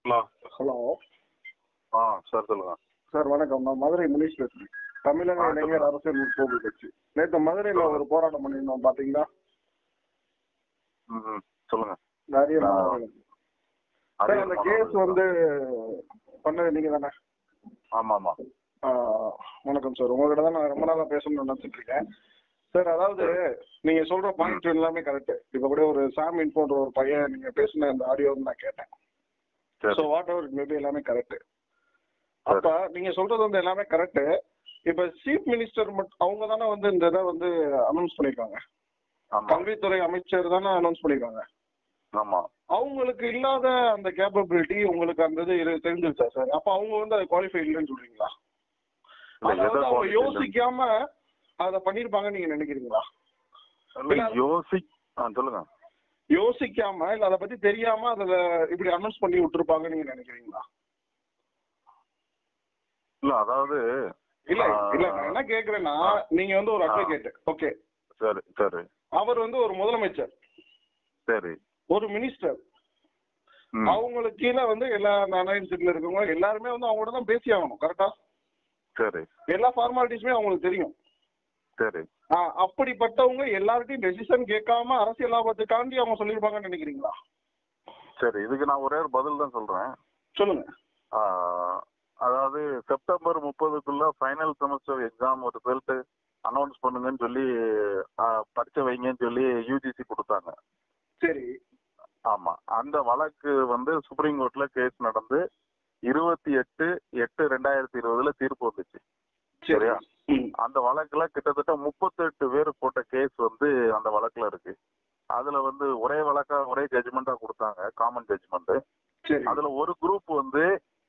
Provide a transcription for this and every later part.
Hello hello ஆ sir சொல்லுங்க sir வணக்கம் நான் மதுரை முனீஷ் பேசுறேன் தமிழக ஆ, இளைஞர் அரசியல் முற்போக்கு கட்சி நேற்று மதுரையில ஒரு போராட்டம் பண்ணியிருந்தோம் பாத்தீங்களா ம் ம், சொல்லுங்க நிறைய ஆ. மாணவர்கள். சார் அரியர் அந்த மாணவர்கள். கேஸ் வந்து பண்ணது நீங்க தானே ஆமா ஆமா ஆ, வணக்கம் சார் உங்ககிட்ட தான் நான் ரொம்ப நாளா பேசணும்னு நினைச்சிட்டு இருக்கேன் சார் அதாவது நீங்க சொல்ற பாயிண்ட் எல்லாமே கரெக்ட் இப்ப கூட ஒரு சாம் இன்ஃபோன்ற ஒரு பையன் நீங்க பேசின அந்த ஆடியோ நான் கேட்டேன் சரி ஸோ வாட் எவர் மேபி எல்லாமே கரெக்ட் அப்ப நீங்க சொல்றது வந்து எல்லாமே கரெக்ட் இப்ப சீஃப் மினிஸ்டர் மட்டும் அவங்க தானே வந்து இந்த இதை வந்து அனௌன்ஸ் பண்ணிருக்காங்க ஆமா கல்வித்துறை அமைச்சர் தானே அனௌன்ஸ் பண்ணிருக்காங்க ஆமா அவங்களுக்கு இல்லாத அந்த கேப்பபிலிட்டி உங்களுக்கு அந்த இது இரு- தெரிஞ்சிருச்சா சார் அப்ப அவங்க வந்து அது குவாலிஃபை இல்லைன்னு சொல்றீங்களா இல்ல, அதாவது எதை அவங்க qualify இல்ல? யோசிக்காம அத பண்ணிருப்பாங்கன்னு நீங்க நினைக்கிறீங்களா இல்ல, யோசி ஆ சொல்லுங்க யோசிக்காம இல்ல அதை பத்தி தெரியாம அதுல இப்படி அனௌன்ஸ் பண்ணி விட்டுருப்பாங்கன்னு நீங்க நினைக்கிறீங்களா இல்ல அதாவது இல்ல ஆ. இல்ல நான் என்ன கேக்குறேன்னா நீங்க வந்து ஒரு ஆ. அட்வொகேட் ஓகே சரி சரி அவர் வந்து ஒரு முதலமைச்சர் சரி ஒரு மினிஸ்டர் ம், அவங்களுக்கு கீழே வந்து எல்லா அலையன்ஸ்ல இருக்கவங்க எல்லாருமே வந்து அவங்களோட தான் பேசி ஆகணும் கரெக்டா சரி எல்லா ஃபார்மாலிட்டிஸுமே அவங்களுக்கு தெரியும் சரி ஆ, அப்படிப்பட்டவங்க எல்லார்ட்டையும் டெசிஷன் கேட்காம அரசியல் லாபத்துக்காண்டி அவங்க சொல்லியிருப்பாங்கன்னு நினைக்கிறீங்களா சரி இதுக்கு நான் ஒரே ஒரு பதில் தான் சொல்றேன் சொல்லுங்க ஆ, அதாவது செப்டம்பர் முப்பதுக்குள்ள final semester exam result announce பண்ணுங்கன்னு சொல்லி ஆ, பரீட்சை வைங்கன்னு சொல்லி யூஜிசி கொடுத்தாங்க சரி ஆமா அந்த வழக்கு வந்து சுப்ரீம் கோர்ட்ல கேஸ் நடந்து இருபத்தி எட்டு எட்டு ரெண்டாயிரத்தி இருபதுல தீர்ப்பு வந்துச்சு சரி சரியா? ம், அந்த வழக்குல கிட்டத்தட்ட முப்பத்தெட்டு பேர் போட்ட கேஸ் வந்து அந்த வழக்குல இருக்கு அதுல வந்து ஒரே வழக்கா ஒரே ஜட்ஜ்மெண்டா கொடுத்தாங்க காமன் ஜட்ஜ்மெண்ட் சரி அதுல ஒரு குரூப் வந்து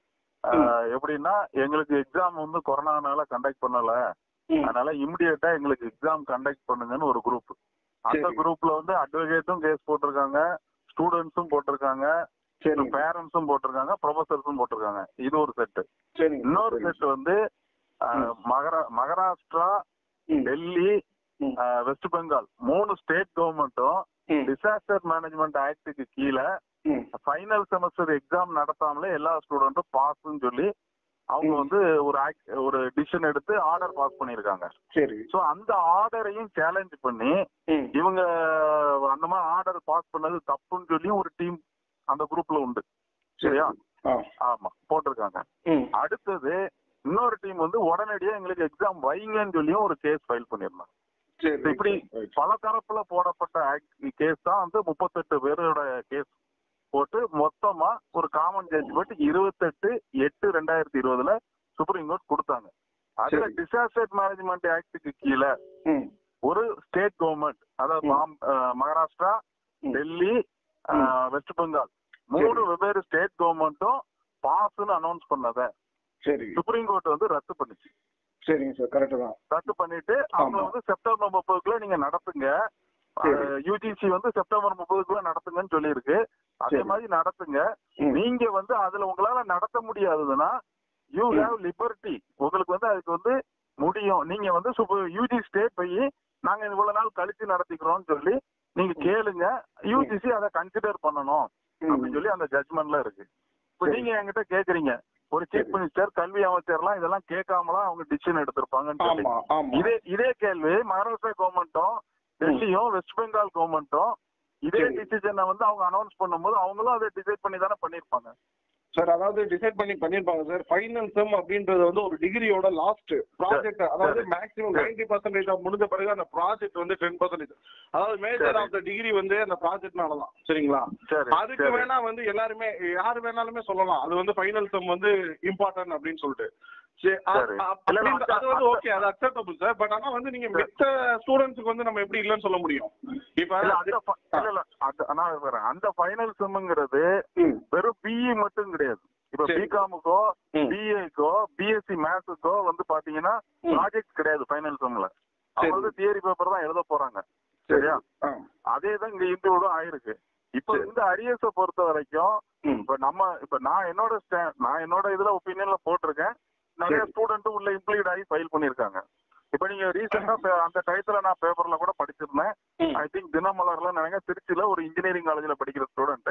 ஆஹ், எப்படின்னா எங்களுக்கு எக்ஸாம் வந்து கொரோனானால கண்டக்ட் பண்ணல ம், அதனால இமிடியேட்டா எங்களுக்கு எக்ஸாம் கண்டக்ட் பண்ணுங்கன்னு ஒரு குரூப் அந்த சரி. குரூப்ல வந்து அட்வொகேட்டும் கேஸ் போட்டிருக்காங்க ஸ்டூடெண்ட்ஸும் போட்டிருக்காங்க சரி பேரண்ட்ஸும் போட்டிருக்காங்க ப்ரொஃபசர்ஸும் போட்டிருக்காங்க இது ஒரு செட் சரி இன்னொரு செட் வந்து ஆஹ், மகாரா மகாராஷ்டிரா ம், டெல்லி ம், ஆஹ், வெஸ்ட் பெங்கால் மூணு ஸ்டேட் கவர்மெண்ட்டும் ம், டிசாஸ்டர் மேனேஜ்மெண்ட் ஆக்டுக்கு கீழே ம், ஃபைனல் செமஸ்டர் எக்ஸாம் நடத்தாமலே எல்லா ஸ்டூடெண்ட்டும் பாஸ்ன்னு சொல்லி அவங்க ம். வந்து ஒரு ஆக்ட் ஒரு டிசிஷன் எடுத்து ஆர்டர் பாஸ் பண்ணியிருக்காங்க சரி ஸோ அந்த ஆர்டரையும் சேலஞ்ச் பண்ணி ம், இவங்க அந்த மாதிரி ஆர்டர் பாஸ் பண்ணது தப்புன்னு சொல்லி ஒரு டீம் அந்த குரூப்ல உண்டு சரியா ஆ, ஆமா போட்டிருக்காங்க ம், அடுத்தது இன்னொரு டீம் வந்து உடனடியா எங்களுக்கு எக்ஸாம் வைங்கன்னு சொல்லியும் ஒரு கேஸ் ஃபைல் பண்ணிருந்தாங்க சரி So இப்படி Right. பல தரப்புல போடப்பட்ட கேஸ் தான் வந்து முப்பத்தெட்டு பேரோட கேஸ் போட்டு மொத்தமா ஒரு காமன் ஜட்ஜ்மெண்ட் இருபத்தெட்டு எட்டு ரெண்டாயிரத்தி இருபதுல சுப்ரீம் கோர்ட் கொடுத்தாங்க அதுல சரி. டிசாஸ்டர் மேனேஜ்மெண்ட் ஆக்டுக்கு கீழே ம், ஒரு ஸ்டேட் கவர்மெண்ட் அதாவது ம். பாம்- அஹ் மகாராஷ்டிரா ம். டெல்லி அஹ், வெஸ்ட் பெங்கால் மூணு வெவ்வேறு ஸ்டேட் கவர்மெண்ட்டும் பாஸ்ன்னு அனௌன்ஸ் பண்ணத சரி சுப்ரீம் கோர்ட் வந்து ரத்து பண்ணுச்சு சரிங்க சார் கரெக்ட் தான் ரத்து பண்ணிட்டு அவங்க ஆமா. வந்து செப்டம்பர் முப்பதுக்குள்ள நீங்க நடத்துங்க சரி. யூஜிசி வந்து செப்டம்பர் முப்பதுக்குள்ள நடத்துங்கன்னு சொல்லியிருக்கு அதே சரி. மாதிரி நடத்துங்க ம், நீங்க வந்து அதுல உங்களால நடத்த முடியாததுன்னா யூ ம். ஹேவ் லிபர்ட்டி உங்களுக்கு வந்து அதுக்கு வந்து முடியும் நீங்க வந்து யூஜி ஸ்டேட் போய் நாங்க இவ்வளவு நாள் கழிச்சு நடத்திக்கிறோம்னு சொல்லி நீங்க கேளுங்க யூஜிசி அதை கன்சிடர் பண்ணணும் ம். அப்படின்னு சொல்லி அந்த ஜட்மெண்ட்ல இருக்கு இப்ப சரி. நீங்க என்கிட்ட கேக்குறீங்க ஒரு சீஃப் சரி. மினிஸ்டர் கல்வி அமைச்சர்லாம் இதெல்லாம் கேட்காமலாம் அவங்க டிசிஷன் எடுத்திருப்பாங்கன்னு சொல்லி ஆமா ஆமா இதே இதே கேள்வி மகாராஷ்டிரா கவர்மெண்ட்டும் டெல்லியும் வெஸ்ட் பெங்கால் கவர்மெண்ட்டும் இதே சரி. டிசிஷனை வந்து அவங்க அனௌன்ஸ் பண்ணும்போது அவங்களும் அதை டிசைட் பண்ணி தானே பண்ணிருப்பாங்க சார் அதாவது டிசைட் பண்ணி பண்ணிருப்பாங்க சார் ஃபைனல் செம் அப்படின்றது வந்து ஒரு டிகிரியோட லாஸ்ட் ப்ராஜெக்ட் அதாவது சரி. மேக்ஸிமம் சரி. நைன்டி பர்சன்டேஜ் முடிஞ்ச பிறகு அந்த ப்ராஜெக்ட் வந்து டென் பர்சன்டேஜ் அதாவது மேஜர் சரி. ஆஃப் த டிகிரி வந்து அந்த ப்ராஜெக்ட்னால தான் சரிங்களா சரி அதுக்கு சரி. வேணா வந்து எல்லாருமே யாரு வேணாலுமே சொல்லலாம் அது வந்து ஃபைனல் செம் வந்து இம்பார்ட்டன்ட் அப்படின்னு சொல்லிட்டு சரி, அ- சரி. அ- இல்ல, இல்ல, அப்படின்ற- அது வந்து அந்த- ஓகே அது அக்செப்டபிள் சார் பட் ஆனா வந்து நீங்க சரி. மித்த ஸ்டூடெண்ட்ஸ்க்கு வந்து நம்ம எப்படி இல்லைன்னு சொல்ல முடியும் இப்ப இல்ல அந்த fi- இல்ல இல்ல அது நான் வரேன் அந்த ஃபைனல் செம்ங்கிறது ம், வெறும் பிஇ மட்டும் கிடையாது இப்ப சரி. பிகாமுக்கோ ம். பிஏக்கோ பிஎஸ்சி மேத்ஸுக்கோ வந்து பாத்தீங்கன்னா ம். ப்ராஜெக்ட் கிடையாது ஃபைனல் செம்ல அவங்க சரி. வந்து தியரி பேப்பர் தான் எழுத போறாங்க சரியா ஆ, அதே தான் இங்க இன்க்ளூடும் ஆயிருக்கு இப்போ சரி. இந்த அரியர்ஸை பொறுத்த வரைக்கும் ம், இப்ப நம்ம இப்ப நான் என்னோட sta- நான் என்னோட இதுல ஒப்பீனியன்ல போட்டிருக்கேன் நிறைய சரி. ஸ்டூடெண்ட் உள்ள இம்ப்ளீட் ஆகி ஃபைல் பண்ணிருக்காங்க இப்ப நீங்க ரீசெண்டா அந்த டயத்துல நான் பேப்பர்ல கூட படிச்சிருந்தேன் ம். ஐ திங்க் தினமலர்ல நினைக்க திருச்சியில ஒரு இன்ஜினியரிங் காலேஜ்ல படிக்கிற ஸ்டூடெண்ட்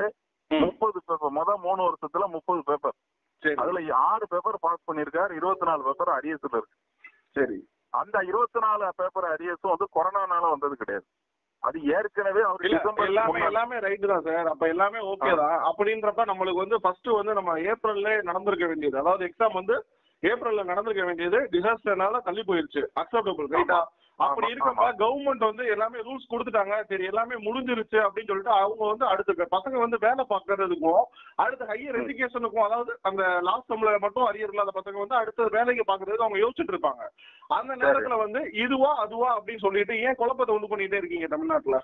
ம். முப்பது பேப்பர் மொதல் மூணு வருஷத்துல முப்பது பேப்பர் சரி அதுல ஆறு பேப்பர் பாஸ் பண்ணிருக்காரு இருபத்தி நாலு பேப்பர் அரியஸ்ல இருக்கு சரி அந்த இருபத்தி நாலு பேப்பர் அரியஸும் வந்து கொரோனானால வந்தது கிடையாது அது ஏற்கனவே அவர் இல்ல டிசம்பர் எல்லாமே முன்னாடி- எல்லாமே ரைட் தான் சார் அப்ப எல்லாமே ஓகே தான் அப்படின்றப்ப நம்மளுக்கு வந்து ஃபர்ஸ்ட் வந்து நம்ம ஏப்ரல்ல நடந்திருக்க வேண்டியது அதாவது எக்ஸாம் வந்து ஏப்ரல்ல நடந்திருக்க வேண்டியது டிசாஸ்டர்னால தள்ளி போயிருச்சு அக்செப்டபிள் ரைட்டா அப்படி ஆமா, இருக்கப்ப ஆமா. கவர்மெண்ட் வந்து எல்லாமே ரூல்ஸ் கொடுத்துட்டாங்க சரி எல்லாமே முடிஞ்சிருச்சு அப்படின்னு சொல்லிட்டு அவங்க வந்து அடுத்த பசங்க வந்து வேலை பார்க்கறதுக்கும் அடுத்த ஹையர் எஜுகேஷனுக்கும் அதாவது அந்த லாஸ்ட் செம்ல மட்டும் அரியர் இல்லாத பசங்க வந்து அடுத்த வேலைக்கு பாக்குறதுக்கு அவங்க யோசிச்சுட்டு இருப்பாங்க அந்த நேரத்துல வந்து இதுவா அதுவா அப்படின்னு சொல்லிட்டு ஏன் குழப்பத்தை உண்டு பண்ணிட்டே இருக்கீங்க தமிழ்நாட்டுல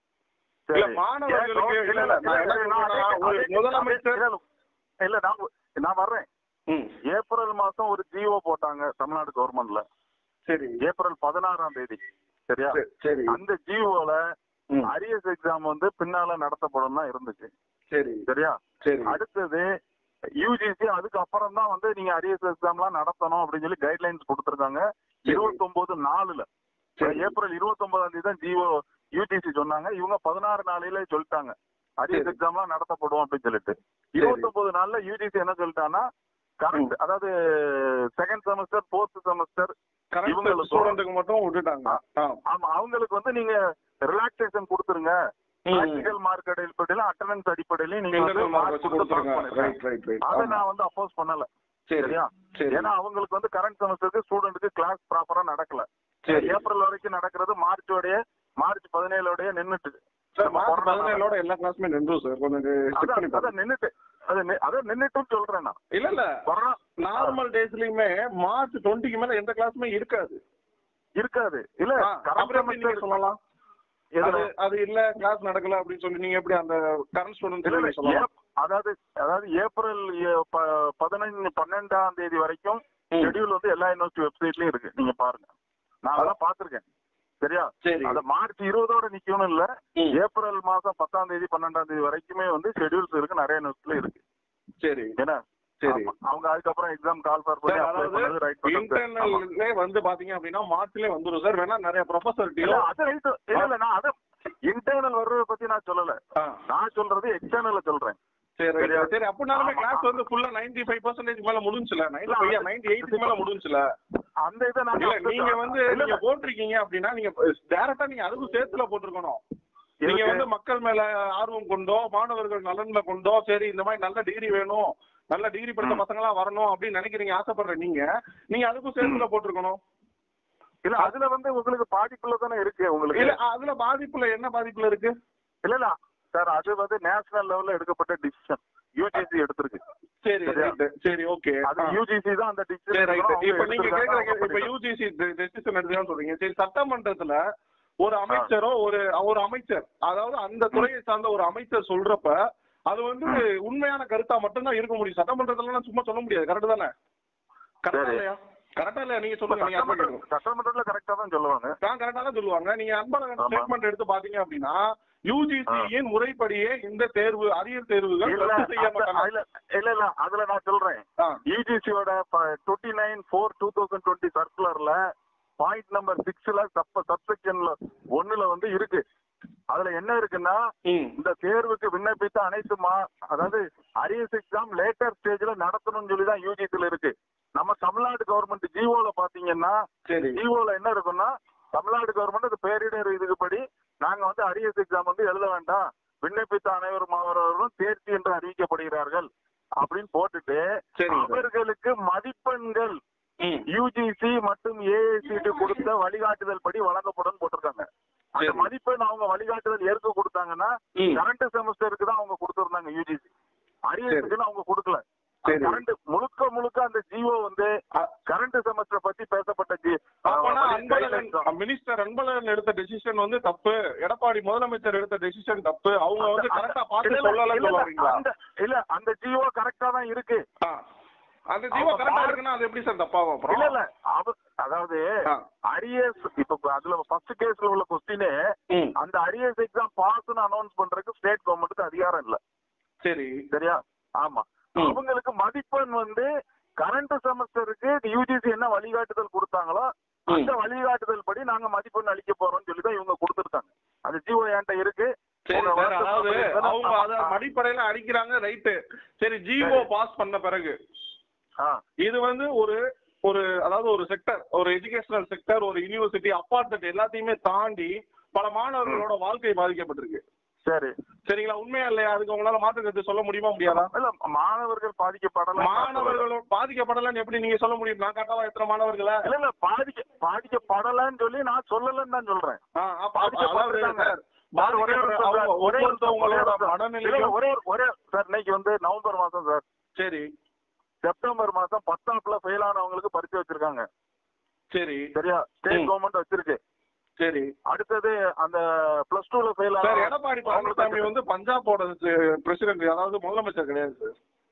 சரி. இல்ல, மாணவர்களுக்கு- ஏன் இல்ல, இல்ல, நான் என்ன இல்ல, நான் சொல்றேன்னா, ஒரு அதே- முதலமைச்சர்- இல்ல, இல்ல நான் நான் வர்றேன் ம் ஏப்ரல் மாசம் ஒரு ஜிஓ போட்டாங்க தமிழ்நாடு கவர்மெண்ட்ல சரி ஏப்ரல் பதினாறாம் தேதி சரியா சரி, சரி அந்த ஜிஓல ம், அரியஸ் எக்ஸாம் வந்து பின்னால நடத்தப்படும் தான் இருந்துச்சு சரி சரியா சரி அடுத்தது யூஜிசி அதுக்கு அப்புறம் தான் வந்து நீங்க அரியஸ் எக்ஸாம்லாம் நடத்தணும் அப்படின்னு சொல்லி கைட்லைன்ஸ் கொடுத்துருக்காங்க சரி. இருபத்தொன்பது நாலுல சரி. ஏப்ரல் இருபத்தொன்பதாம் தேதி தான் ஜிஓ யூஜிசி சொன்னாங்க இவங்க பதினாறு நாளையில சொல்லிட்டாங்க அரியஸ் சரி. எக்ஸாம்லாம் நடத்தப்படும் அப்படின்னு சொல்லிட்டு இருபத்தொன்பது நாள்ல யூஜிசி என்ன சொல்லிட்டாங்கன்னா கரண்ட் அதாவது second semester fourth semester correct இவங்களுக்கு- ஸ்டூடெண்ட்டுக்கு மட்டும் விட்டுட்டாங்க ஆ. ஆமா அவங்களுக்கு வந்து நீங்க ரிலாக்ஸேஷன் கொடுத்துருங்க ம். ப்ராக்டிகல் மார்க் அடிப்படையில அட்டண்டன்ஸ் அடிப்படையில நீங்க வந்து Internal mark mark வச்சு கொடுத்து pass கொடுத்துருங்க பண்ணுங்க. ரைட் ரைட் ரைட் அதை ஆமா. நான் வந்து அப்போஸ் பண்ணல சரி சரியா சரி ஏன்னா அவங்களுக்கு வந்து கரண்ட் செமஸ்டருக்கு ஸ்டூடெண்ட்டுக்கு கிளாஸ் ப்ராப்பரா நடக்கல சரி ஏப்ரல் வரைக்கும் நடக்கிறது மார்ச்சோடைய மார்ச் பதினேழோடய நின்னுட்டு சார் நம்ம மார்ச் கொரோனா பதினேழோட எல்லா கிளாஸுமே நின்றும் சார் கொஞ்சம் செக் அதான் பண்ணி பாருங்க அதான் நின்னுட்டு அது நி- அதான் நின்னுட்டுன்னு சொல்றேன் நான் இல்ல இல்ல கொரோனா நார்மல் டேஸ்லயுமே மார்ச் டுவெண்ட்டிக்கு மேல எந்த கிளாஸுமே இருக்காது இருக்காது இல்ல ஆ, கரண்ட் அப்புறம் எப்படி நீங்க செமஸ்டர் சொல்லலாம் எதுல? அது அது இல்ல கிளாஸ் நடக்கல அப்படின்னு சொல்லி நீங்க எப்படி அந்த கரண்ட் இல்ல, இல்ல, ஸ்டூடெண்ட் சொல்லலாம் ஏப்- அதாவது அதாவது ஏப்ரல் ஏ- ப- பதினஞ்சு பன்னெண்டாம் தேதி வரைக்கும் ம். ஷெட்யூல் வந்து எல்லா யூனிவர்சிட்டி வெப்சைட்லயும் இருக்கு நீங்க பாருங்க நான் அதெல்லாம் பாத்திருக்கேன் சரியா சரி அத மார்ச் இருபதோட நிக்கணும் இல்ல ம். ஏப்ரல் மாசம் பத்தாம் தேதி பன்னெண்டாம் தேதி வரைக்குமே வந்து ஷெட்யூல்ஸ் இருக்கு நிறைய யூனிவர்சிட்டில இருக்கு சரி ஏன்னா சரி ஆமா. அவங்க அதுக்கப்புறம் எக்ஸாம் கால் ஃபார் பண்ணி சார் அப்ளை அதாவது பண்ணது ரைட் பண்ணது ஆமா. இன்டர்னல்லே வந்து பாத்தீங்க அப்படின்னா மார்ச்லயே வந்துரும் சார் வேணா நிறைய ப்ரொஃபசர் இல்ல அது ரைட் இல்ல இல்ல நான் அது இன்டர்னல் வர்றத பத்தி நான் சொல்லல நான் சொல்றது எக்ஸ்டர்னல்ல சொல்றேன் சரி right. சரியா? சரி அப்படினாலுமே ஆமா. கிளாஸ் வந்து ஃபுல்லா 95% ஃபைவ் பர்சன்டேஜ் மேல முடிஞ்சுல இல்ல, நைன்டி ஃபைவ் அது- நைன்டி எயிட் மேல முடிஞ்சுல அந்த இதை நான் இல்ல நீங்க வந்து இல்ல, நீங்க இல்ல. போட்டிருக்கீங்க அப்படின்னா நீங்க டைரக்டா நீங்க அதுக்கும் சேர்த்துல போட்டிருக்கணும் நீங்க இருக்கு. வந்து மக்கள் மேல ஆர்வம் கொண்டோ மாணவர்கள் நலன்ல கொண்டோ சரி இந்த மாதிரி நல்ல டிகிரி வேணும் நல்ல டிகிரி படித்த ம். பசங்களா வரணும் அப்படின்னு நினைக்கிறீங்க ஆசைப்படுற நீங்க நீங்க அதுக்கும் சேர்த்துல போட்டிருக்கணும் இல்ல அதுல வந்து உங்களுக்கு பாதிப்புல தானே இருக்கு உங்களுக்கு இல்ல அதுல பாதிப்புல என்ன பாதிப்புல இருக்கு இல்ல இல்ல சார் அது வந்து நேஷனல் லெவல்ல எடுக்கப்பட்ட டிசிஷன் யூஜிசி எடுத்திருக்கு சரி சரியா? ரைட் சரி ஓகே அது யூஜிசி தான் அந்த சரி டிசிஷன் ரைட் இப்ப நீங்க கேக்குறீங்க இப்ப யூஜிசி டெசிஷன் எடுத்துதான் சொல்றீங்க சரி சட்டமன்றத்துல ஒரு அமைச்சரோ ஒரு ஒரு அமைச்சர் அதாவது அந்த துறையை சார்ந்த ஒரு அமைச்சர் சொல்றப்ப அது வந்து உண்மையான கருத்தா மட்டும்தான் இருக்க முடியும் சட்டமன்றத்துல சும்மா சொல்ல முடியாது கரெக்ட் தானே கரெக்டா சரி. இல்லையா கரெக்டா இல்லையா நீங்க சொல்லுங்க நீங்க advocate. சட்டமன்றத்துல கரெக்டா தான் சொல்லுவாங்க நான் கரெக்டா தான் சொல்லுவாங்க நீங்க அன்பழகன் ஆமா. ஸ்டேட்மெண்ட் எடுத்து பாத்தீங்க அப்படின்னா யூஜிசியின் முறைப்படியே இந்த தேர்வு அரியர் தேர்வுகள் இல்ல ரத்து செய்ய அந்த- மாட்டாங்க இல்ல இல்ல இல்ல அதுல நான் சொல்றேன் ஆ, யூஜிசியோட twenty nine four two thousand twenty சர்க்குலர்ல பாயிண்ட் நம்பர் சிக்ஸ்ல சப் சப்செக்ஷன்ல ஒண்ணுல வந்து இருக்கு அதுல என்ன இருக்குன்னா ம், இந்த தேர்வுக்கு விண்ணப்பித்த அனைத்து மா அதாவது அரியஸ் எக்ஸாம் லேட்டர் ஸ்டேஜ்ல நடத்தணும்னு சொல்லி தான் யூஜிசில இருக்கு நம்ம தமிழ்நாடு கவர்மெண்ட் ஜிஓல பாத்தீங்கன்னா சரி ஜிஓல என்ன இருக்குன்னா தமிழ்நாடு கவர்மெண்ட் அது பேரிடர் இதுக்குப்படி நாங்க வந்து அரியஸ் எக்ஸாம் வந்து எழுத வேண்டாம் விண்ணப்பித்த அனைவரும் மாணவர்களும் தேர்ச்சி என்று அறிவிக்கப்படுகிறார்கள் அப்படின்னு போட்டுட்டு சரிங்க சார். அவர்களுக்கு மதிப்பெண்கள் ம், யூஜிசி மற்றும் ஏஐசிடி கொடுத்த வழிகாட்டுதல் படி வழங்கப்படும் போட்டிருக்காங்க அந்த சரி. மதிப்பெண் அவங்க வழிகாட்டுதல் ஏற்க கொடுத்தாங்கன்னா ம். கரண்ட் செமஸ்டருக்கு தான் அவங்க கொடுத்திருந்தாங்க யூஜிசி அரியர்ஸுக்குன்னு அவங்க கொடுக்கல சரி. கரண்ட் முழுக்க முழுக்க அந்த ஜிஓ வந்து அ- கரண்ட் செமஸ்டர் பத்தி பேசப்பட்ட ஜி அப்பனா வழி- அன்பழகன் guidelines தான். மினிஸ்டர் அன்பழகன் எடுத்த டெசிஷன் வந்து தப்பு எடப்பாடி முதலமைச்சர் எடுத்த டெசிஷன் தப்பு அவங்க வந்து அந்த- கரெக்டா இல்ல, பார்த்து இல்ல, சொல்லலன்னு இல்ல, சொல்ல வரீங்களா அந்த இல்ல அந்த ஜிஓ கரெக்டா தான் இருக்கு ஆ. அந்த ஜீவோ அவங்க கரெக்டா பாரு- இருக்குன்னா அது எப்படி சார் தப்பாகும் அப்புறம் இல்ல இல்ல அவ அதாவது ஆ. அரியர்ஸ் இப்ப அதுல ஃபர்ஸ்ட் கேஸ்ல உள்ள கொஸ்டினே ம், அந்த அரியர்ஸ் எக்ஸாம் பாஸ்னு அனௌன்ஸ் பண்றதுக்கு ஸ்டேட் கவர்மெண்ட்டுக்கு அதிகாரம் இல்ல சரி சரியா ஆமா ம். அவங்களுக்கு மதிப்பெண் வந்து கரண்ட் செமஸ்டருக்கு யூஜிசி என்ன வழிகாட்டுதல் கொடுத்தாங்களோ ம். அந்த வழிகாட்டுதல் படி நாங்க மதிப்பெண் அளிக்க போறோம்னு சொல்லி தான் இவங்க கொடுத்துருக்காங்க அந்த ஜிஓ என்கிட்ட இருக்கு சரி உங்க சார் WhatsApp அதாவது number இருந்தா அவங்க ஆமா. அத அடிப்படை அடிப்படையில அடிக்கிறாங்க ரைட்டு சரி ஜிஓ பாஸ் பண்ண பிறகு ஆ இது வந்து ஒரு ஒரு அதாவது ஒரு செக்டர் ஒரு எஜுகேஷனல் செக்டர் ஒரு யூனிவர்சிட்டி அப்பார்ட்மெண்ட் எல்லாத்தையுமே தாண்டி பல மாணவர்களோட வாழ்க்கை பாதிக்கப்பட்டிருக்கு சரி சரிங்களா உண்மையா இல்லையா அதுக்கு உங்களால மாற்று கருத்து சொல்ல முடியுமா முடியாதா இல்ல மாணவர்கள் பாதிக்கப்படல மாணவர்களும் பாதிக்கப்படலன்னு எப்படி நீங்க சொல்ல முடியும் நான் கட்டாவா எத்தனை மாணவர்களை இல்ல இல்ல பாதிக்க பாதிக்கப்படலன்னு சொல்லி நான் சொல்லலன்னு தான் சொல்றேன் ஆ, அப்ப- அப்ப அதாவது பாதிக்கப்பட்டிருக்காங்க. சார், சார், ஒரே ஒரு நிமிஷம் அவங்க சார், ஒரே ஒரு நிமிஷம், ஒரே ஒரு ஒவ்வொருத்தவங்களோட நிமிஷம். இல்ல, இல்ல, மனநிலையும் ஒரே ஒரு- ஒரே சார் இன்னைக்கு வந்து நவம்பர் மாசம் சார் சரி செப்டம்பர் மாசம் பத்தாப்புல ஃபெயில் ஆனவங்களுக்கு பரிசு வச்சிருக்காங்க சரி சரியா ஸ்டேட் ம். கவர்மெண்ட் வச்சிருக்கு சரி அடுத்தது அந்த பிளஸ் டூல ஃபெயில் சார் ஆன எடப்பாடி பழனிசாமி வந்து பஞ்சாபோட பிரசிடென்ட் அதாவது முதலமைச்சர் கிடையாது சார்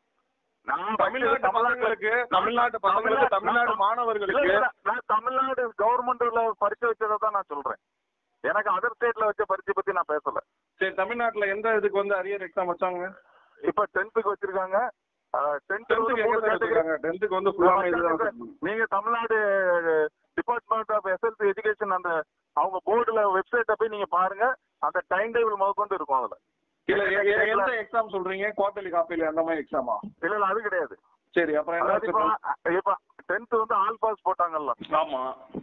நான் தமிழ்நாட்டு பசங்களுக்கு தமிழ்நாட்டு பசங்களுக்கு தமிழ்நாடு இல்ல, மாணவர்களுக்கு இல்ல, நான் தமிழ்நாடு கவர்மெண்ட்ல பரிசு வச்சதை தான் நான் சொல்றேன் எனக்கு அதர் ஸ்டேட்ல வச்ச பரிசு பத்தி நான் பேசல சரி தமிழ்நாட்டுல எந்த இதுக்கு வந்து அரியர் எக்ஸாம் வச்சாங்க இப்ப டென்த்துக்கு வச்சிருக்காங்க டென்த் டென்த்துக்கு எங்க சார் வச்சிருக்காங்க டென்த்துக்கு வந்து ஃபுல்லாமே இதுதான் நீங்க Tamil Nadu department of SLC education அந்த அவங்க போர்டுல வெப்சைட்ட போய் நீங்க பாருங்க அந்த டைம் டேபிள் முதற்கொண்டு இருக்கும் அதுல இல்ல எ- எ- எந்த எக்ஸாம் சொல்றீங்க குவார்டர்லி காப்பில அந்த மாதிரி எக்ஸாமா இல்ல இல்ல அது கிடையாது சரி அப்புறம் அதாவது இப்ப என்ன இப்ப டென்த் வந்து ஆல் பாஸ் போட்டாங்கல்ல ஆமா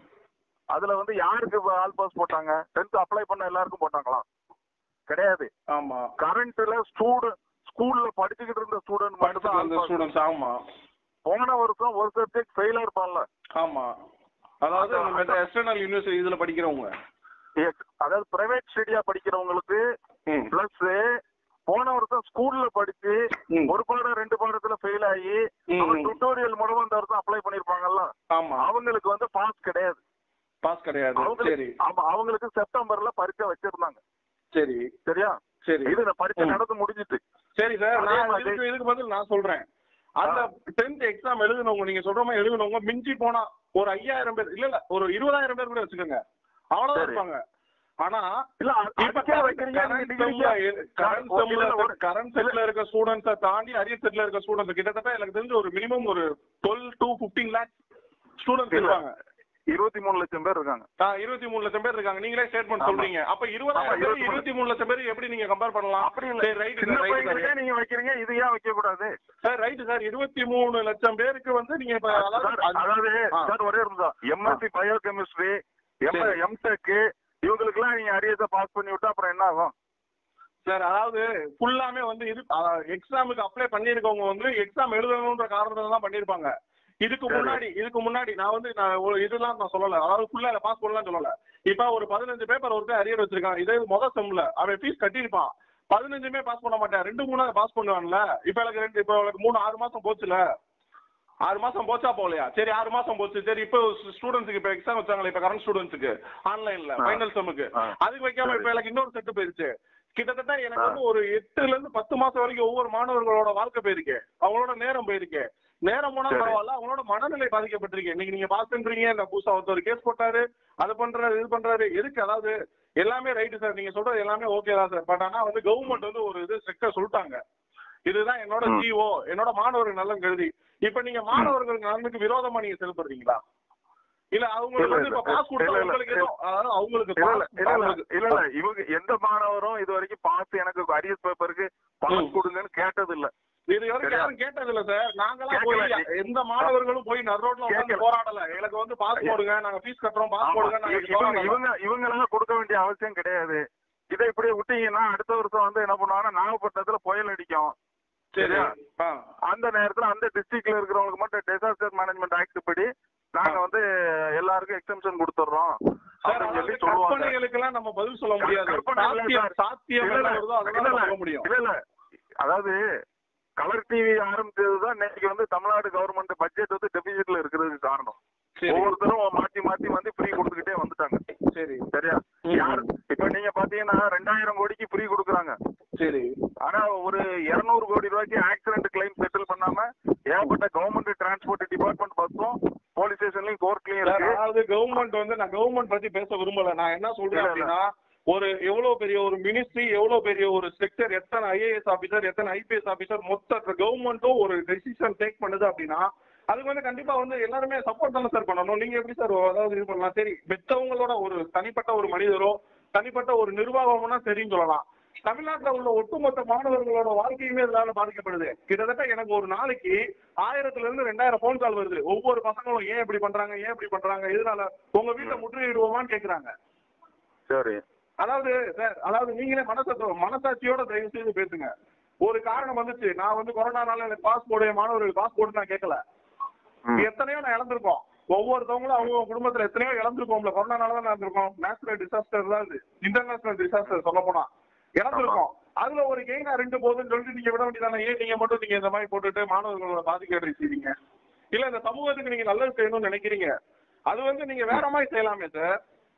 அதுல வந்து யாருக்கு ஆல் பாஸ் போட்டாங்க டென்த் அப்ளை பண்ண எல்லாருக்கும் போட்டாங்களா கிடையாது ஆமா கரண்ட்ல ஸ்டூடெண்ட் ஸ்கூல்ல படிச்சுக்கிட்டு இருந்த ஸ்டூடெண்ட் மட்டும் படிச்சுட்டு தான் வந்த all pass. ஸ்டூடெண்ட்ஸ் ஆமா போன வருஷம் ஒரு சப்ஜெக்ட் ஃபெயிலா இருப்பான்ல ஆமா அதாவது நம்ம எக்ஸ்டர்னல் யூனிவர்சிட்டி இதுல படிக்கிறவங்க Yes. அதாவது பிரைவேட் ஸ்டடியா படிக்கிறவங்களுக்கு ம். பிளஸ் போன வருஷம் ஸ்கூல்ல படிச்சு ம். ஒரு பாடம் ரெண்டு பாடத்துல ஃபெயில் ஆகி ம், ம். டுட்டோரியல் மூலமா இந்த வருஷம் அப்ளை பண்ணிருப்பாங்கல்ல ஆமா அவங்களுக்கு வந்து பாஸ் கிடையாது பாஸ் கிடையாது சரி அவங்களுக்கு ஆமா அவங்களுக்கு செப்டம்பர்ல பரீட்சை வச்சிருந்தாங்க சரி சரியா சரி இது இந்த பரீட்சை ம். நடந்து முடிஞ்சிட்டு சரி சார் அதே நான் மாதிரி- இதுக்கு இதுக்கு பதில் நான் சொல்றேன் அந்த டென்த் எக்ஸாம் எழுதுனவங்க நீங்க சொல்ற மாதிரி எழுதுனவங்க மிஞ்சி போனா ஒரு ஐயாயிரம் பேர் இல்ல இல்ல ஒரு இருபதாயிரம் பேர் கூட வச்சுக்கோங்க அவ்வளவுதான் சரி. இருப்பாங்க ஆனா இல்ல இப்ப அதுக்கே வைக்கிறீங்க நீங்க degree கரண்ட் ஒரு- இல்ல, செம்ல ஒரு- கரண்ட் செட்ல இருக்க ஸ்டூடெண்ட்ஸை தாண்டி அரியர் செட்ல இருக்க ஸ்டூடெண்ட்ஸ் கிட்டத்தட்ட எனக்கு தெரிஞ்சு ஒரு மினிமம் ஒரு twelve to fifteen lakhs students இல்ல. இருப்பாங்க இருபத்தி மூணு லட்சம் பேர் இருக்காங்க ஆ, இருபத்தி மூணு லட்சம் பேர் இருக்காங்க நீங்களே ஸ்டேட்மெண்ட் ஆமா. சொல்றீங்க அப்ப இருபதாயிரம் ஆமா, பேர் இருபத்தி மூணு. இருபத்தி மூணு லட்சம் பேர் எப்படி நீங்க கம்பேர் பண்ணலாம் அப்படி இல்ல சரி ரைட் சின்ன ரைட் பையன்களுக்கே நீங்க வைக்கிறீங்க இது ஏன் வைக்க கூடாது சார் ரைட் சார் இருபத்தி மூணு லட்சம் பேருக்கு வந்து நீங்க இப்ப சார், அதாவது அதாவது ஆ. சார் ஒரே ஒரு நிமிஷம் எம்எஸ்சி பயோ கெமிஸ்ட்ரி சரி. எம்டெக் இவங்களுக்குலாம் நீங்க அரியத்தை பாஸ் பண்ணி விட்டா அப்புறம் என்ன ஆகும் சார் அதாவது ஃபுல்லாமே வந்து இது எக்ஸாமுக்கு அப்ளை பண்ணியிருக்கவங்க வந்து எக்ஸாம் எழுதணுன்ற காரணத்துல தான் பண்ணியிருப்பாங்க இதுக்கு சரி. முன்னாடி இதுக்கு முன்னாடி நான் வந்து நான் ஒரு இதெல்லாம் நான் சொல்லல அதாவது ஃபுல்லா பாஸ் பண்ணலாம் சொல்லல இப்ப ஒரு பதினஞ்சு பேப்பர் ஒருத்தர் அரியர் வச்சிருக்கான் இதே முதல் செம்ல அவன் ஃபீஸ் கட்டியிருப்பான் பதினஞ்சுமே பாஸ் பண்ண மாட்டேன் ரெண்டு மூணு பாஸ் பண்ணுவான்ல இப்ப எனக்கு ரெண்டு இப்ப எனக்கு மூணு ஆறு மாசம் போச்சுல ஆறு மாசம் போச்சா போகலையா சரி ஆறு மாசம் போச்சு சரி இப்போ ஸ்டூடெண்ட்ஸுக்கு இப்ப எக்ஸாம் வச்சாங்களே இப்ப கரண்ட் ஸ்டூடெண்ட்ஸுக்கு ஆன்லைன்ல ஆ. ஃபைனல் செம்முக்கு ஆ. அதுக்கு வைக்காம இப்ப எனக்கு இன்னொரு செட்டு போயிருச்சு கிட்டத்தட்ட எனக்கு ஆ. வந்து ஒரு எட்டுல இருந்து பத்து மாசம் வரைக்கும் ஒவ்வொரு மாணவர்களோட வாழ்க்கை போயிருக்கு அவங்களோட நேரம் போயிருக்கு நேரம் போனா சரி. பரவாயில்ல அவங்களோட மனநிலை பாதிக்கப்பட்டிருக்கு இன்னைக்கு நீங்க பாஸ் பண்றீங்க இந்த புதுசா ஒருத்தர் கேஸ் போட்டாரு அது பண்றாரு இது பண்றாரு எதுக்கு அதாவது எல்லாமே ரைட்டு சார் நீங்க சொல்றது எல்லாமே ஓகே தான் சார் பட் ஆனா வந்து கவர்மெண்ட் வந்து ஒரு இது செக்டர் சொல்லிட்டாங்க இதுதான் என்னோட ம். ஜிஓ என்னோட மாணவர்கள் நலன் கருதி இப்ப நீங்க மாணவர்கள் நலனுக்கு விரோதமா நீங்க செயல்படுறீங்களா இல்ல அவங்களுக்கு இல்ல, வந்து இப்ப இல்ல. பாஸ் கொடுத்தா இல்ல, இல்ல. உங்களுக்கு ஏதோ அதாவது அவங்களுக்கு இல்ல இல்ல pass- இல்ல இல்ல அவங்களுக்கு- இல்ல இல்ல இவங்க எந்த மாணவரும் இது வரைக்கும் பாஸ் எனக்கு அரியஸ் பேப்பருக்கு பாஸ் ம். கொடுங்கன்னு கேட்டது இல்ல இது வரைக்கும் சரியா? யாரும் கேட்டது இல்ல சார் நாங்கெல்லாம் போய் கேட்கல. எந்த மாணவர்களும் போய் நடுரோட்ல உட்கார்ந்து கேட்கல. போராடல எனக்கு வந்து பாஸ் போடுங்க நாங்க ஃபீஸ் கட்டுறோம் பாஸ் ஆமா. போடுங்க நாங்க இவங்க போராடல. இவங்க இவங்கெல்லாம் கொடுக்க வேண்டிய அவசியம் கிடையாது இதை இப்படியே விட்டீங்கன்னா அடுத்த வருஷம் வந்து என்ன பண்ணுவாங்கன்னா நாகப்பட்டினத்துல புயல் அடிக்கும் சரி சரியா? ஆ. அந்த நேரத்துல அந்த டிஸ்ட்ரிக்ட்ல இருக்கிறவங்களுக்கு மட்டும் டிசாஸ்டர் மேனேஜ்மெண்ட் ஆக்ட் படி நாங்க வந்து எல்லாருக்கும் எக்ஸம்ஷன் கொடுத்துறோம் சார் அப்படின்னு சொல்லி அதாவது சொல்லுவாங்க கற்பனைகளுக்கெல்லாம் நம்ம பதில் சொல்ல முடியாது கற்பனை இல்ல சாத்தியம் சார். சாத்தியம் இல்ல, என்ன இல்ல. வருதோ இல்ல, அதெல்லாம் இல்ல. சொல்ல முடியும் இல்ல இல்ல அதாவது கலர் டிவி ஆரம்பிச்சதுதான் இன்னைக்கு வந்து தமிழ்நாடு கவர்மெண்ட் பட்ஜெட் வந்து டெபிசிட்ல இருக்கிறதுக்கு காரணம் சரி ஒவ்வொருத்தரும் மாத்தி மாத்தி வந்து ஃப்ரீ கொடுத்துக்கிட்டே வந்துட்டாங்க சரி சரியா ம். யார் இப்ப நீங்க பாத்தீங்கன்னா ரெண்டாயிரம் கோடிக்கு ஃப்ரீ கொடுக்குறாங்க சரி ஆனா ஒரு இருநூறு கோடி ரூபாய்க்கு ஆக்சிடென்ட் கிளைம் செட்டில் பண்ணாம ஏகப்பட்ட கவர்மெண்ட் டிரான்ஸ்போர்ட் டிபார்ட்மெண்ட் பஸ்ஸும் போலீஸ் ஸ்டேஷன்லயும் கோர்ட்லயும் சார், இருக்கு அதாவது கவர்மெண்ட் வந்து நான் கவர்மெண்ட் பத்தி பேச விரும்பல நான் என்ன சொல்றேன் இல்ல, இல்ல. அப்படின்னா ஒரு எவ்வளவு பெரிய ஒரு மினிஸ்ட்ரி எவ்வளவு பெரிய ஒரு செக்டர் எத்தனை ஐஏஎஸ் ஆபீசர் எத்தனை ஐபிஎஸ் ஆபீசர் மொத்த கவர்மெண்ட்டும் ஒரு டெசிஷன் டேக் பண்ணுது அப்படின்னா அதுக்கு வந்து கண்டிப்பா வந்து எல்லாருமே சப்போர்ட் தானே சார் பண்ணணும் நீங்க எப்படி சார் அதாவது இது பண்ணலாம் சரி பெற்றவங்களோட ஒரு தனிப்பட்ட ஒரு மனிதரோ தனிப்பட்ட ஒரு நிர்வாகம்னா சரின்னு சொல்லலாம் தமிழ்நாட்டுல உள்ள ஒட்டுமொத்த மாணவர்களோட வாழ்க்கையுமே இதனால பாதிக்கப்படுது கிட்டத்தட்ட எனக்கு ஒரு நாளைக்கு ஆயிரத்துல இருந்து ரெண்டாயிரம் போன் கால் வருது ஒவ்வொரு பசங்களும் ஏன் இப்படி பண்றாங்க ஏன் இப்படி பண்றாங்க இதனால உங்க வீட்டை முற்றுகையிடுவோமான்னு கேக்குறாங்க சரி அதாவது சார் அதாவது நீங்களே மனசா மனசாட்சியோட தயவு செய்து பேசுங்க ஒரு காரணம் வந்துச்சு நான் வந்து கொரோனானால எனக்கு பாஸ்போர்ட் என் மாணவர்கள் பாஸ்போர்ட் நான் கேட்கல ம். எத்தனையோ நான் இழந்திருக்கோம் ஒவ்வொருத்தவங்களும் அவங்க குடும்பத்துல எத்தனையோ இழந்திருக்கோம்ல கொரோனானால தான் இழந்திருக்கோம் நேஷனல் டிசாஸ்டர் தான் இது இன்டர்நேஷனல் டிசாஸ்டர் சொல்ல போனா இழந்திருக்கோம் அதுல ஒரு கெய்னா ரெண்டு போதுன்னு சொல்லிட்டு நீங்க விட வேண்டியதானே ஏன் நீங்க மட்டும் நீங்க இந்த மாதிரி போட்டுட்டு மாணவர்களோட பாதிக்க செய்வீங்க இல்ல இந்த சமூகத்துக்கு நீங்க நல்லது செய்யணும்னு நினைக்கிறீங்க அது வந்து நீங்க வேற மாதிரி செய்யலாமே சார்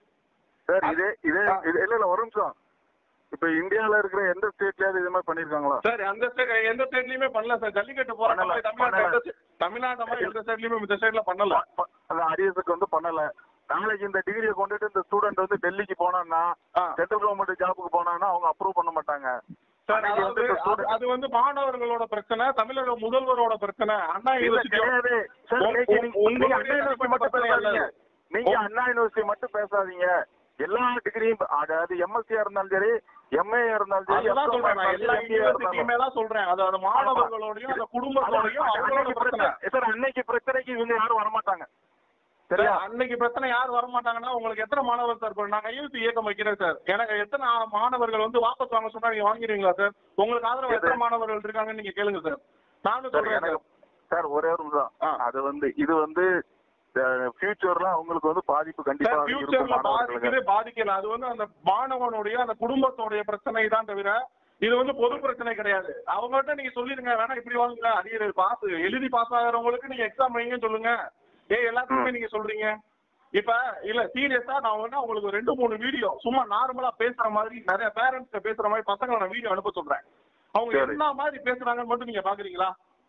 சார் இதே இதே இது- இல்ல இல்ல ஒரு நிமிஷம் இப்ப இந்தியால இருக்கிற எந்த ஸ்டேட்லயாவது இது மாதிரி பண்ணிருக்காங்களா சார் அந்த ஸ்டேட் எந்த ஸ்டேட்லயுமே பண்ணல சார் ஜல்லிக்கட்டு போராட்டம் பண்ணல, மாதிரி தமிழ்நாடு பண்ணல. எந்த state- தமிழ்நாடு மாதிரி எந்த ஸ்டேட்லயுமே இந்த ஸ்டேட்ல பண்ணல ப- அந்த அரியஸுக்கு வந்து பண்ணல நாளைக்கு இந்த டிகிரியை கொண்டுட்டு இந்த ஸ்டூடெண்ட் வந்து டெல்லிக்கு போனான்னா ஆ. சென்ட்ரல் கவர்மெண்ட் ஜாபுக்கு போனான்னா அவங்க அப்ரூவ் பண்ண மாட்டாங்க சார் அன்னைக்கு அதாவது வந்து இந்த அது- student- அது வந்து மாணவர்களோட பிரச்சனை தமிழக முதல்வரோட பிரச்சனை அண்ணா இல்ல, யூனிவர்சிட்டி கிடையாது. சார், உங்க- நீங்க- நீங்க- உங்களுடைய நீங்க அண்ணா யூனிவர்சிட்டி மட்டும் பிரச்சனை பேசாதீங்க. அல்ல. நீங்க உங்க- அண்ணா யூனிவர்சிட்டி மட்டும் பேசாதீங்க எல்லா டிகிரியும் அதாவது எம்எஸ்சியா இருந்தாலும் சரி எம்ஏ இருந்தாலும் சரி அதுதான் FMA சொல்றேன் நான் இருந்தாலும் எல்லா சரி, MBA யூனிவர்சிட்டியுமே இருந்தாலும் தான் சொல்றேன் அது அந்த மாணவர்களோடையும் அந்த குடும்பத்தோடையும் அதான் அவங்களோட அன்னைக்கு பிரச்சனை பிரச்சனை. சார் அன்னைக்கு பிரச்சனைக்கு இவங்க யாரும் வரமாட்டாங்க சரியா சார், அன்னைக்கு பிரச்சனை யார் வரமாட்டாங்கன்னா உங்களுக்கு எத்தனை மாணவர் சார் இப்ப நான் கையெழுத்து இயக்கம் வைக்கிறேன் சார் எனக்கு எத்தனை ஆ- மாணவர்கள் வந்து வாபஸ் வாங்க சொன்னா நீங்க வாங்கிடுவீங்களா சார் உங்களுக்கு ஆதரவு எது? எத்தனை மாணவர்கள் இருக்காங்கன்னு நீங்க கேளுங்க சார் நானும் சார் சொல்றேன் எனக்கு சார் சார் ஒரே ஒரு நிமிஷம் ஆ. அது வந்து இது வந்து ஃபியூச்சர்ல அவங்களுக்கு வந்து பாதிப்பு கண்டிப்பா சார் இருக்கும் ஃபியூச்சர்ல மாணவர்களுக்கு பாதிக்குது பாதிக்கல அது வந்து அந்த மாணவனுடைய அந்த குடும்பத்தோடைய பிரச்சனை தான் தவிர இது வந்து பொது பிரச்சனை கிடையாது அவங்ககிட்ட நீங்க சொல்லிருங்க வேணா இப்படி வாங்குங்க அரியர் பாஸ் எழுதி பாஸ் ஆகிறவங்களுக்கு நீங்க எக்ஸாம் வைங்கன்னு சொல்லுங்க ஏய் எல்லாத்துக்குமே நீங்க சொல்றீங்க இப்ப இல்ல சீரியஸா நான் வந்து உங்களுக்கு ஒரு ரெண்டு மூணு வீடியோ சும்மா நார்மலா பேசுற மாதிரி நிறைய பேரண்ட்ஸ் பேசுற மாதிரி பசங்களை நான் வீடியோ அனுப்ப சொல்றேன் அவங்க சரி. என்ன மாதிரி பேசுறாங்கன்னு மட்டும் நீங்க பாக்குறீங்களா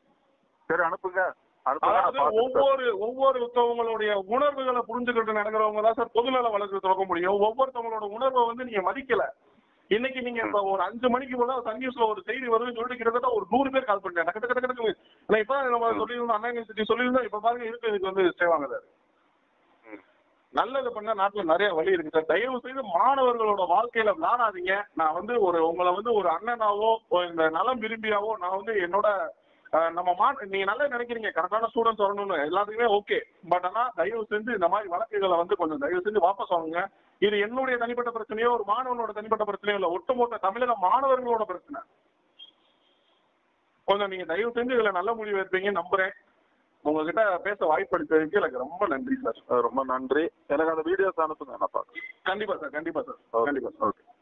சரி அனுப்புங்க அனுப்புங்க நான் அதாவது பார்த்துட்டு ஒவ்வொரு ஒவ்வொருத்தவங்களுடைய உணர்வுகளை புரிஞ்சுக்கிட்டு நடக்கிறவங்க தான் சார் பொதுநல வழக்கு தொடங்க முடியும் ஒவ்வொருத்தவங்களோட உணர்வை வந்து நீங்க மதிக்கல இன்னைக்கு நீங்க இப்ப ஒரு அஞ்சு மணிக்கு போல சன் நியூஸ்ல ஒரு செய்தி வருதுன்னு சொல்லிட்டு கிட்டத்தட்ட ஒரு நூறு பேர் கால் பண்ணிட்டாங்க டக்கு டக்கு டக்கு டக்கு. நான் இப்ப நம்ம சொல்லியிருந்தோம் அண்ணா யூனிவர்சிட்டி சொல்லியிருந்தோம் இப்ப பாருங்க இருக்கு இதுக்கு வந்து ஸ்டே வாங்குறாரு ம். நல்லது பண்ண நாட்டுல நிறைய வழி இருக்கு சார் தயவு செய்து மாணவர்களோட வாழ்க்கையில விளாடாதீங்க நான் வந்து ஒரு உங்களை வந்து ஒரு அண்ணனாவோ ஒரு இந்த நலம் விரும்பியாவோ நான் வந்து என்னோட அஹ், நம்ம மா நீங்க நல்லா நினைக்கிறீங்க கரெக்டான ஸ்டூடெண்ட்ஸ் வரணும்னு எல்லாத்துக்குமே ஓகே பட் ஆனா தயவு செஞ்சு இந்த மாதிரி வழக்குகளை வந்து கொஞ்சம் தயவு செஞ்சு வாபஸ் வாங்குங்க இது என்னுடைய தனிப்பட்ட பிரச்சனையோ ஒரு மாணவனோட தனிப்பட்ட பிரச்சனையோ இல்ல ஒட்டுமொத்த தமிழக மாணவர்களோட பிரச்சனை கொஞ்சம் நீங்க தயவு செஞ்சு இதுல நல்ல முடிவு எடுப்பீங்கன்னு நம்புறேன் உங்ககிட்ட பேச வாய்ப்பளித்ததுக்கு எனக்கு ரொம்ப நன்றி சார் ரொம்ப நன்றி எனக்கு அந்த வீடியோஸ் அனுப்புங்க நான் பார்க்குறேன் கண்டிப்பா சார் கண்டிப்பா சார் கண்டிப்பா சார் ஓகே